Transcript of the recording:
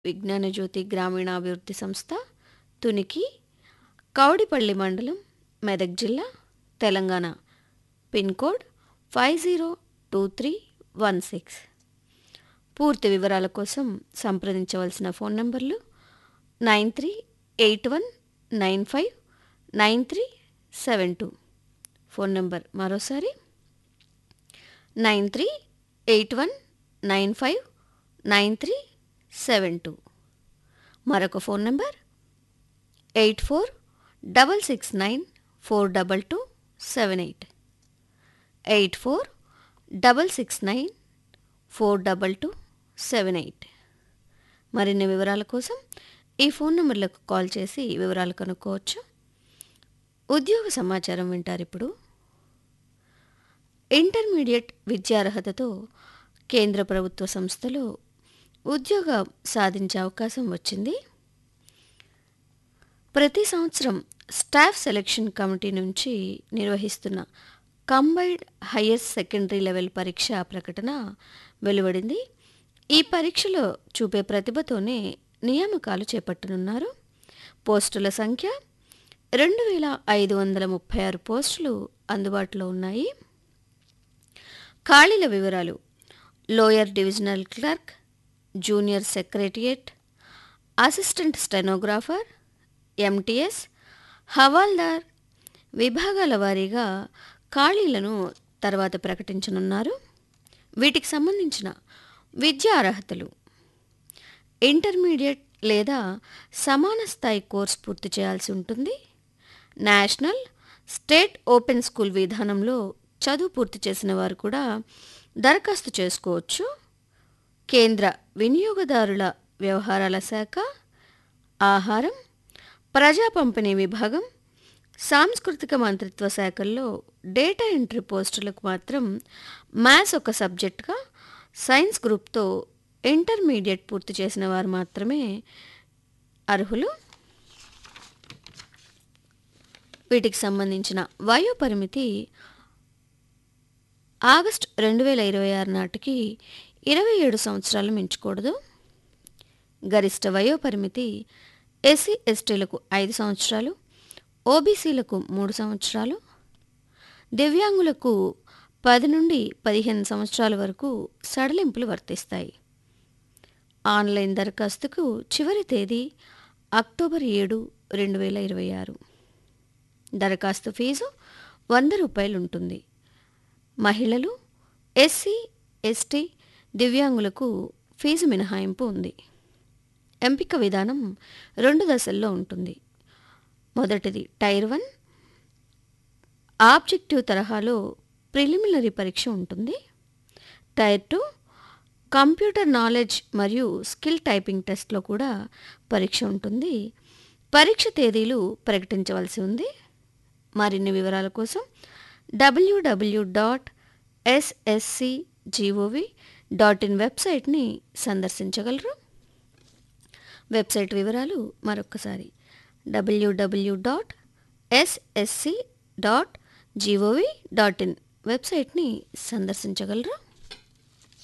విజ్ఞానజ్యోతి గ్రామీణాభివృద్ధి సంస్థ తునికి కౌడిపల్లి మండలం మెదక్ జిల్లా Telangana pin code five zero two three one six పూర్తి వివరాల కోసం సంప్రదించవలసిన ఫోన్ నంబర్లు nine three eight one nine five nine three seven two phone number మరోసారి nine three eight one nine five nine three seven two మరొక phone number eight four double six nine four double two seven eight eight four double six nine four double two seven eight మరిన్ని వివరాల కోసం ఈ phone నెంబర్లకు call చేసి వివరాలు కనుక్కోవచ్చు ఉద్యోగ సమాచారం వింటారు ఇప్పుడు ఇంటర్మీడియట్ విద్యార్హతతో కేంద్ర ప్రభుత్వ సంస్థలో ఉద్యోగం సాధించే అవకాశం వచ్చింది ప్రతి సంవత్సరం స్టాఫ్ సెలక్షన్ కమిటీ నుంచి నిర్వహిస్తున్న కంబైన్డ్ హయ్యర్ సెకండరీ లెవెల్ పరీక్ష ప్రకటన వెలువడింది ఈ పరీక్షలో చూపే ప్రతిభతోనే నియామకాలు చేపట్టనున్నారు పోస్టుల సంఖ్య రెండు వేల ఐదు వందల ముప్పై ఆరు పోస్టులు అందుబాటులో ఉన్నాయి ఖాళీల వివరాలు lower divisional clerk junior secretariat assistant stenographer MTS హవాల్దార్ విభాగాల వారీగా ఖాళీలను తర్వాత ప్రకటించనున్నారు వీటికి సంబంధించిన విద్యా అర్హతలు ఇంటర్మీడియట్ లేదా సమాన స్థాయి కోర్స్ పూర్తి చేయాల్సి ఉంటుంది నేషనల్ స్టేట్ ఓపెన్ స్కూల్ విధానంలో చదువు పూర్తి చేసిన వారు కూడా దరఖాస్తు చేసుకోవచ్చు కేంద్ర వినియోగదారుల వ్యవహారాల శాఖ ఆహారం ప్రజా పంపిణీ విభాగం సాంస్కృతిక మంత్రిత్వ శాఖల్లో డేటా ఎంట్రీ పోస్టులకు మాత్రం మ్యాథ్స్ ఒక సబ్జెక్టుగా సైన్స్ గ్రూప్తో ఇంటర్మీడియట్ పూర్తి చేసిన వారు మాత్రమే అర్హులు వీటికి సంబంధించిన వయో పరిమితి ఆగస్టు రెండు వేల ఇరవై ఆరు నాటికి ఇరవై ఏడు సంవత్సరాలు మించకూడదు గరిష్ట వయో పరిమితి ఎస్సీ ఎస్టీలకు ఐదు సంవత్సరాలు ఓబీసీలకు మూడు సంవత్సరాలు దివ్యాంగులకు పది నుండి పదిహేను సంవత్సరాల వరకు సడలింపులు వర్తిస్తాయి ఆన్లైన్ దరఖాస్తుకు చివరి తేదీ అక్టోబర్ ఏడు రెండు వేల ఇరవై ఆరు దరఖాస్తు ఫీజు వంద రూపాయలు ఉంటుంది మహిళలు ఎస్సీ ఎస్టీ దివ్యాంగులకు ఫీజు మినహాయింపు ఉంది ఎంపిక విధానం రెండు దశల్లో ఉంటుంది మొదటిది టైర్ వన్ ఆబ్జెక్టివ్ తరహాలో ప్రిలిమినరీ పరీక్ష ఉంటుంది టైర్ టూ కంప్యూటర్ నాలెడ్జ్ మరియు స్కిల్ టైపింగ్ టెస్ట్లో కూడా పరీక్ష ఉంటుంది పరీక్ష తేదీలు ప్రకటించవలసి ఉంది మరిన్ని వివరాల కోసం WW dot SSC GOV dot in వెబ్సైట్ని సందర్శించగలరు వెబ్సైట్ వివరాలు మరొకసారి WW dot SSC dot GOV dot in వెబ్సైట్ని సందర్శించగలరు